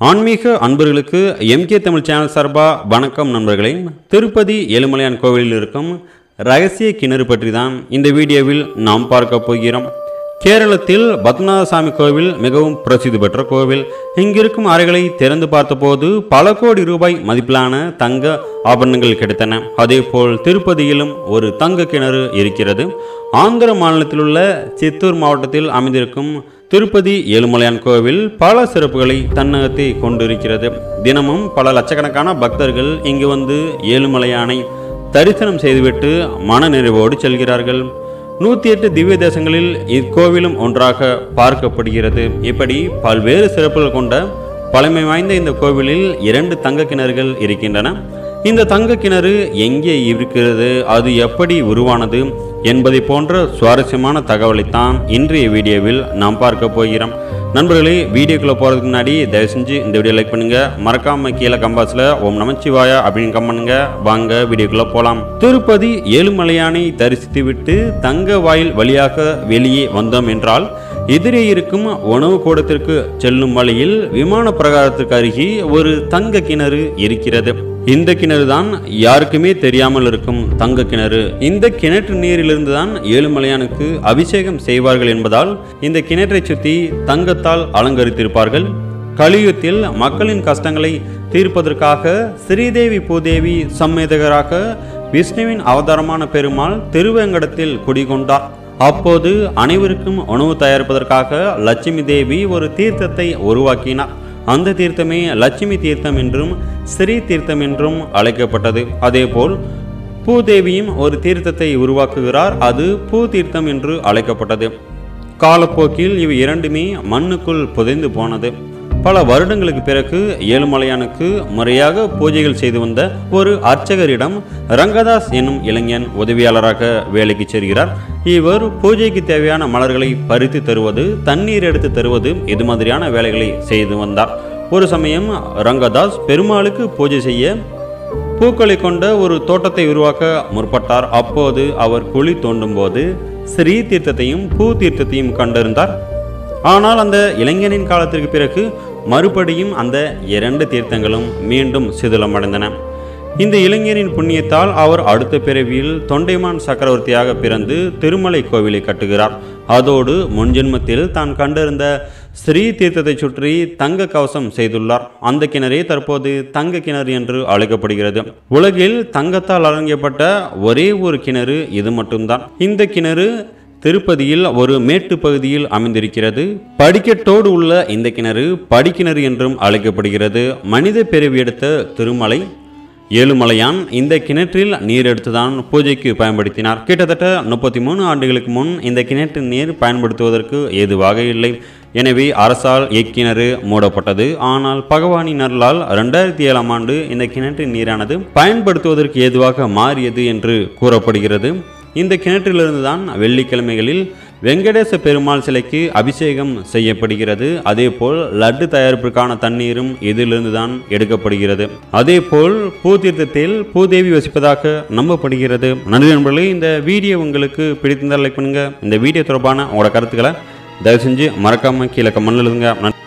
ஆன்மீக அன்பர்களுக்கு MK Tamil channel சார்பாக வணக்கம் நண்பர்களே திருப்பதி ஏழுமலையான் கோவிலில் இருக்கும் ரகசிய கிணறு பற்றி தான் இந்த வீடியோவில் நாம் பார்க்க போகிறோம் கேரளத்தில் பத்மநாத சாமி கோவில் மிகவும் பிரசித்தி பெற்ற கோவில் இங்கிருக்கும் அறைகளை திறந்து பார்த்தபோது பல கோடி ரூபாய் மதிப்பிலான தங்க ஆபரணங்கள் கிடைத்தன அதேபோல் திருப்பதியிலும் ஒரு தங்க கிணறு இருக்கிறது ஆந்திர மாநிலத்தில் உள்ள சித்தூர் மாவட்டத்தில் அமைந்திருக்கும் திருப்பதி ஏழுமலையான் கோவில் பல சிறப்புகளை தன்னகத்தை கொண்டிருக்கிறது தினமும் பல லட்சக்கணக்கான பக்தர்கள் இங்கு வந்து ஏழுமலையானை தரிசனம் செய்துவிட்டு மன நிறைவோடு செல்கிறார்கள் நூற்றி எட்டு திவ்ய தேசங்களில் இக்கோவிலும் ஒன்றாக பார்க்கப்படுகிறது இப்படி பல்வேறு சிறப்புகள் கொண்ட பழமை வாய்ந்த இந்த கோவிலில் இரண்டு தங்க கிணறுகள் இருக்கின்றன இந்த தங்க கிணறு எங்கே இருக்கிறது அது எப்படி உருவானது என்பதை போன்ற சுவாரஸ்யமான தகவலைத்தான் இன்றைய வீடியோவில் நாம் பார்க்க போகிறோம் நண்பர்களே வீடியோக்குள்ளே போகிறதுக்கு முன்னாடி தயவு செஞ்சு இந்த வீடியோ லைக் பண்ணுங்க மறக்காம கீழே கம்பாஸில் ஓம் நமச்சிவாயா அப்படின்னு கம் பண்ணுங்க வாங்க வீடியோக்குள்ளே போகலாம் திருப்பதி ஏழுமலையானை தரிசித்து விட்டு தங்க வாயில் வழியாக வெளியே வந்தோம் என்றால் எதிரே இருக்கும் உணவு கூடத்திற்கு செல்லும் வழியில் விமான பிரகாரத்திற்கு அருகே ஒரு தங்க கிணறு இருக்கிறது இந்த கிணறு தான் யாருக்குமே தெரியாமல் இருக்கும் தங்க கிணறு இந்த கிணற்று நீரிலிருந்து தான் ஏழுமலையானுக்கு அபிஷேகம் செய்வார்கள் என்பதால் இந்த கிணற்றை சுற்றி தங்கத்தால் அலங்கரித்திருப்பார்கள் கலியுகத்தில் மக்களின் கஷ்டங்களை தீர்ப்பதற்காக ஸ்ரீதேவி பூதேவி சம்மேதகராக விஷ்ணுவின் அவதாரமான பெருமாள் திருவேங்கடத்தில் குடிகொண்டார் அப்போது அனைவருக்கும் உணவு தயாரிப்பதற்காக லட்சுமி தேவி ஒரு தீர்த்தத்தை உருவாக்கினார் அந்த தீர்த்தமே லட்சுமி தீர்த்தம் என்றும் ஸ்ரீ தீர்த்தம் என்றும் அழைக்கப்பட்டது அதேபோல் பூதேவியும் ஒரு தீர்த்தத்தை உருவாக்குகிறார் அது பூ தீர்த்தம் என்று அழைக்கப்பட்டது காலப்போக்கில் இவை இரண்டுமே மண்ணுக்குள் புதைந்து போனது பல வருடங்களுக்கு பிறகு ஏழுமலையானுக்கு முறையாக பூஜைகள் செய்து வந்த ஒரு அர்ச்சகரிடம் ரங்கதாஸ் என்னும் இளைஞன் உதவியாளராக வேலைக்கு செல்கிறார் இவர் பூஜைக்கு தேவையான மலர்களை பறித்து தருவது தண்ணீர் எடுத்து தருவது இது மாதிரியான வேலைகளை செய்து வந்தார் ஒரு சமயம் ரங்கதாஸ் பெருமாளுக்கு பூஜை செய்ய பூக்களை கொண்ட ஒரு தோட்டத்தை உருவாக்க முற்பட்டார் அப்போது அவர் குழி தோண்டும் போது ஸ்ரீ தீர்த்தத்தையும் பூ தீர்த்தத்தையும் கண்டிருந்தார் ஆனால் அந்த இளைஞனின் காலத்திற்கு பிறகு மறுபடியும் அந்த இரண்டு தீர்த்தங்களும் மீண்டும் சிதிலமடைந்தன இந்த இளைஞரின் புண்ணியத்தால் அவர் அடுத்த பிறவியில் தொண்டைமான் சக்கரவர்த்தியாக பிறந்து திருமலை கோவிலை கட்டுகிறார் அதோடு முன்ஜென்மத்தில் தான் கண்டிருந்த ஸ்ரீ தீர்த்தத்தை சுற்றி தங்க கவசம் செய்துள்ளார் அந்த கிணறே தற்போது தங்க கிணறு என்று அழைக்கப்படுகிறது உலகில் தங்கத்தால் அலங்கப்பட்ட ஒரே ஒரு கிணறு இது மட்டும்தான் இந்த கிணறு திருப்பதியில் ஒரு மேட்டு பகுதியில் அமைந்திருக்கிறது படிக்கட்டோடு உள்ள இந்த கிணறு படிக்கிணறு என்றும் அழைக்கப்படுகிறது மனித பிறவி எடுத்த திருமலை ஏழுமலையான் இந்த கிணற்றில் நீர் எடுத்துதான் பூஜைக்கு பயன்படுத்தினார் கிட்டத்தட்ட முப்பத்தி மூணு ஆண்டுகளுக்கு முன் இந்த கிணற்றின் நீர் பயன்படுத்துவதற்கு ஏதுவாக இல்லை எனவே அரசால் இக்கிணறு மூடப்பட்டது ஆனால் பகவானின் அருளால் ரெண்டாயிரத்தி ஏழாம் ஆண்டு இந்த கிணற்றின் நீரானது பயன்படுத்துவதற்கு ஏதுவாக மாறியது என்று கூறப்படுகிறது இந்த கிணற்றிலிருந்து தான் வெள்ளிக்கிழமைகளில் வெங்கடேச பெருமாள் சிலைக்கு அபிஷேகம் செய்யப்படுகிறது அதேபோல் லட்டு தயாரிப்பிற்கான தண்ணீரும் இதிலிருந்து தான் எடுக்கப்படுகிறது அதேபோல் பூதீர்த்தத்தில் பூதேவி வசிப்பதாக நம்பப்படுகிறது நன்றி நண்பர்களே இந்த வீடியோ உங்களுக்கு பிடித்திருந்தால் லைக் பண்ணுங்க இந்த வீடியோ தொடர்பான உங்களோட கருத்துக்களை தயவு செஞ்சு மறக்காம கீழே கமெண்ட்ல எழுதுங்க நன்றி